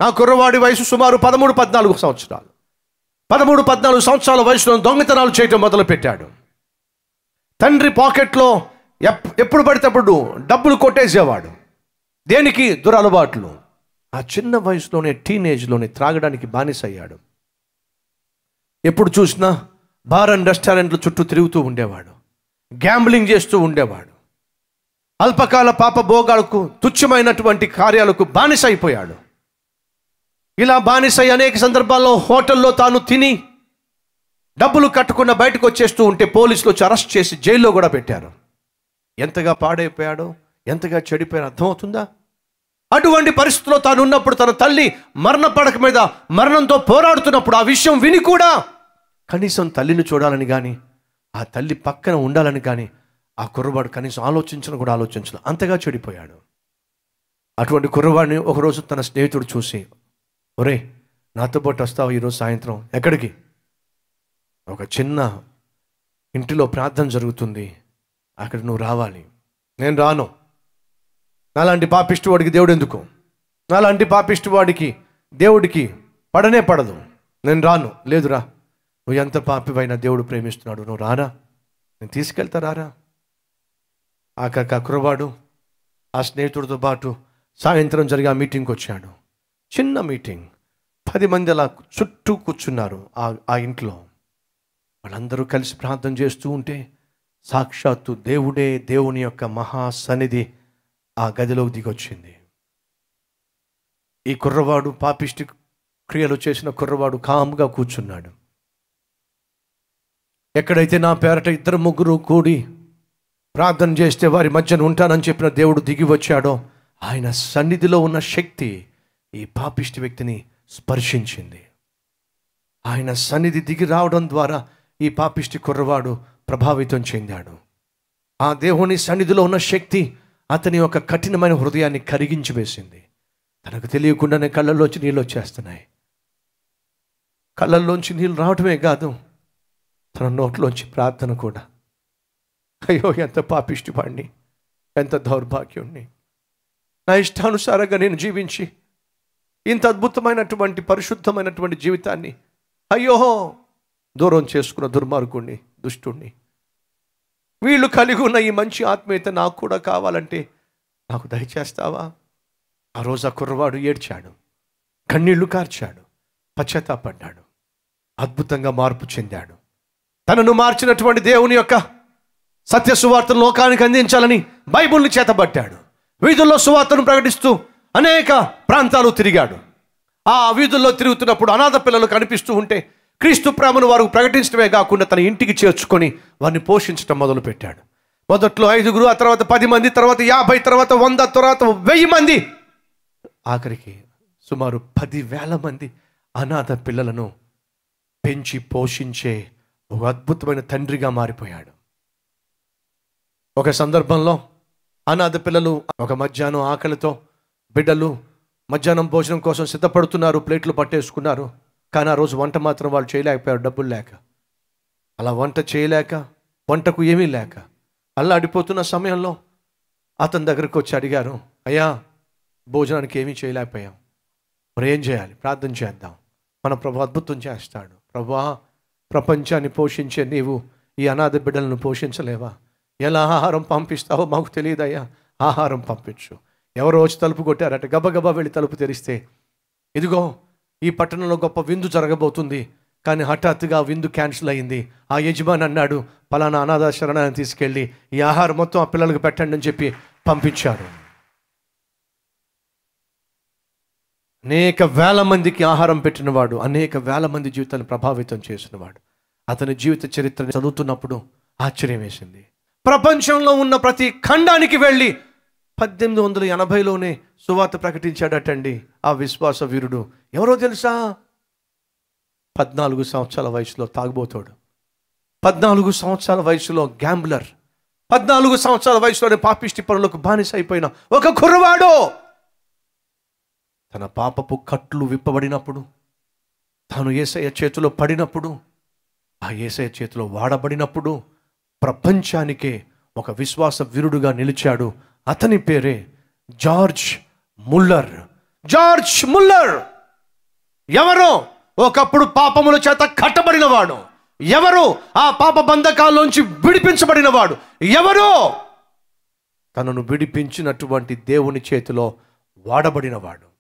ఆ కుర్రవాడి వయసు సుమారు పదమూడు పద్నాలుగు సంవత్సరాలు పదమూడు పద్నాలుగు సంవత్సరాల వయసులో దొంగతనాలు చేయటం మొదలుపెట్టాడు తండ్రి పాకెట్లో ఎప్ ఎప్పుడు పడితే అప్పుడు డబ్బులు కొట్టేసేవాడు దేనికి దురలవాట్లు ఆ చిన్న వయసులోనే టీనేజ్లోనే త్రాగడానికి బానిస అయ్యాడు ఎప్పుడు చూసినా బార్ అండ్ రెస్టారెంట్ల చుట్టూ తిరుగుతూ ఉండేవాడు గ్యాంబ్లింగ్ చేస్తూ ఉండేవాడు అల్పకాల పాప భోగాలకు తుచ్చమైనటువంటి కార్యాలకు బానిస అయిపోయాడు ఇలా బానిసై అనేక సందర్భాల్లో హోటల్లో తాను తిని డబ్బులు కట్టకుండా బయటకు వచ్చేస్తూ ఉంటే పోలీసులు వచ్చి అరెస్ట్ చేసి జైల్లో కూడా పెట్టారు ఎంతగా పాడైపోయాడో ఎంతగా చెడిపోయాడో అర్థమవుతుందా అటువంటి పరిస్థితిలో తాను ఉన్నప్పుడు తన తల్లి మరణ పడక మీద మరణంతో పోరాడుతున్నప్పుడు ఆ విషయం విని కూడా కనీసం తల్లిని చూడాలని కానీ ఆ తల్లి పక్కన ఉండాలని కానీ ఆ కుర్రవాడు కనీసం ఆలోచించను కూడా ఆలోచించను అంతగా చెడిపోయాడు అటువంటి కుర్రవాడిని ఒకరోజు తన స్నేహితుడు చూసి ఒరే నాతో పాటు వస్తావు ఈరోజు సాయంత్రం ఎక్కడికి ఒక చిన్న ఇంటిలో ప్రార్థన జరుగుతుంది అక్కడ నువ్వు రావాలి నేను రాను నాలాంటి పాపిష్టి వాడికి దేవుడు ఎందుకు నాలాంటి పాపిష్టి వాడికి దేవుడికి పడనే పడదు నేను రాను లేదురా నువ్వు ఎంత పాపివైనా దేవుడు ప్రేమిస్తున్నాడు నువ్వు రారా నేను తీసుకెళ్తా రారా ఆ కాక కుర్రవాడు ఆ స్నేహితుడితో పాటు సాయంత్రం జరిగే ఆ మీటింగ్కి వచ్చాడు చిన్న మీటింగ్ పది మంది అలా చుట్టూ కూర్చున్నారు ఆ ఆ ఇంట్లో వాళ్ళందరూ కలిసి ప్రార్థన చేస్తూ ఉంటే సాక్షాత్తు దేవుడే దేవుని యొక్క మహా సన్నిధి ఆ గదిలోకి దిగొచ్చింది ఈ కుర్రవాడు పాపిష్టి క్రియలు చేసిన కుర్రవాడు కాముగా కూర్చున్నాడు ఎక్కడైతే నా పేరట ఇద్దరు ముగ్గురు కూడి ప్రార్థన చేస్తే వారి మధ్యన ఉంటానని చెప్పిన దేవుడు దిగి వచ్చాడో ఆయన సన్నిధిలో ఉన్న శక్తి ఈ పాపిష్టి వ్యక్తిని స్పర్శించింది ఆయన సన్నిధి దిగి రావడం ద్వారా ఈ పాపిష్టి కుర్రవాడు ప్రభావితం చెందాడు ఆ దేవుని సన్నిధిలో ఉన్న శక్తి అతని యొక్క కఠినమైన హృదయాన్ని కరిగించి వేసింది తనకు తెలియకుండానే కళ్ళల్లోంచి నీళ్ళు వచ్చేస్తున్నాయి కళ్ళల్లోంచి నీళ్ళు రావటమే కాదు తన నోట్లోంచి ప్రార్థన కూడా అయ్యో ఎంత పాపిష్టి వాడిని ఎంత దౌర్భాగ్యుణ్ణి నా ఇష్టానుసారంగా నేను జీవించి ఇంత అద్భుతమైనటువంటి పరిశుద్ధమైనటువంటి జీవితాన్ని అయ్యో దూరం చేసుకున్న దుర్మార్గుణ్ణి దుష్టుణ్ణి వీళ్ళు కలిగి ఉన్న ఈ మంచి ఆత్మీయత నాకు కూడా కావాలంటే నాకు దయచేస్తావా ఆ రోజు ఆ కుర్రవాడు ఏడ్చాడు కన్నీళ్లు కార్చాడు పశ్చాత్తాపడ్డాడు అద్భుతంగా మార్పు చెందాడు తనను మార్చినటువంటి దేవుని యొక్క సత్య సువార్తను లోకానికి అందించాలని బైబుల్ని చేతబట్టాడు వీధుల్లో సువార్తను ప్రకటిస్తూ అనేక ప్రాంతాలు తిరిగాడు ఆ వీధుల్లో తిరుగుతున్నప్పుడు అనాథ పిల్లలు కనిపిస్తూ ఉంటే క్రీస్తు ప్రేమను వారు ప్రకటించడమే కాకుండా తన ఇంటికి చేర్చుకొని వారిని పోషించడం మొదలుపెట్టాడు మొదట్లో ఐదుగురు ఆ తర్వాత పది మంది తర్వాత యాభై తర్వాత వంద తర్వాత వెయ్యి మంది ఆఖరికి సుమారు పదివేల మంది అనాథ పిల్లలను పెంచి పోషించే ఒక అద్భుతమైన తండ్రిగా మారిపోయాడు ఒక సందర్భంలో అనాథ పిల్లలు ఒక మధ్యాహ్నం ఆకలితో బిడ్డలు మధ్యాహ్నం భోజనం కోసం సిద్ధపడుతున్నారు ప్లేట్లు పట్టేసుకున్నారు కానీ ఆ రోజు వంట మాత్రం వాళ్ళు చేయలేకపోయారు డబ్బులు లేక అలా వంట చేయలేక వంటకు ఏమీ లేక అల్లాడిపోతున్న సమయంలో అతని దగ్గరకు వచ్చి అడిగారు అయ్యా భోజనానికి ఏమీ చేయలేకపోయాం మరి ఏం చేయాలి ప్రార్థన చేద్దాం మన ప్రభు అద్భుతం చేస్తాడు ప్రభా ప్రపంచాన్ని పోషించే నీవు ఈ అనాథ బిడ్డలను పోషించలేవా ఎలా ఆహారం పంపిస్తావో మాకు తెలియదయ్యా ఆహారం పంపించు ఎవరో వచ్చి తలుపు కొట్టారట గబగబా వెళ్ళి తలుపు తెరిస్తే ఇదిగో ఈ పట్టణంలో గొప్ప విందు జరగబోతుంది కానీ హఠాత్తుగా ఆ విందు క్యాన్సిల్ అయింది ఆ యజమాని అన్నాడు పలానా అనాథ శరణాన్ని తీసుకెళ్ళి ఈ ఆహారం మొత్తం ఆ పిల్లలకు పెట్టండి అని చెప్పి పంపించారు అనేక వేల మందికి ఆహారం పెట్టినవాడు అనేక వేల మంది జీవితాన్ని ప్రభావితం చేసినవాడు అతని జీవిత చరిత్ర చదువుతున్నప్పుడు ఆశ్చర్యం వేసింది ప్రపంచంలో ఉన్న ప్రతి ఖండానికి వెళ్ళి పద్దెనిమిది వందల ఎనభైలోనే సువార్త ప్రకటించాడటండి ఆ విశ్వాస వీరుడు ఎవరో తెలుసా పద్నాలుగు సంవత్సరాల వయసులో తాగుబోతాడు పద్నాలుగు సంవత్సరాల వయసులో గ్యాంబ్లర్ పద్నాలుగు సంవత్సరాల వయసులోనే పాపిష్టి పనులకు బానిస అయిపోయిన ఒక కుర్రవాడు తన పాపపు కట్లు విప్పబడినప్పుడు తాను ఏసయ్య చేతిలో పడినప్పుడు ఆ ఏసయ్య చేతిలో వాడబడినప్పుడు ప్రపంచానికే ఒక విశ్వాస వీరుడుగా నిలిచాడు అతని పేరే జార్జ్ ముల్లర్ జార్జ్ ముల్లర్ ఎవరు ఒకప్పుడు పాపముల చేత కట్టబడినవాడు ఎవరు ఆ పాప బంధకాల్లోంచి విడిపించబడినవాడు ఎవరు తనను విడిపించినటువంటి దేవుని చేతిలో వాడబడినవాడు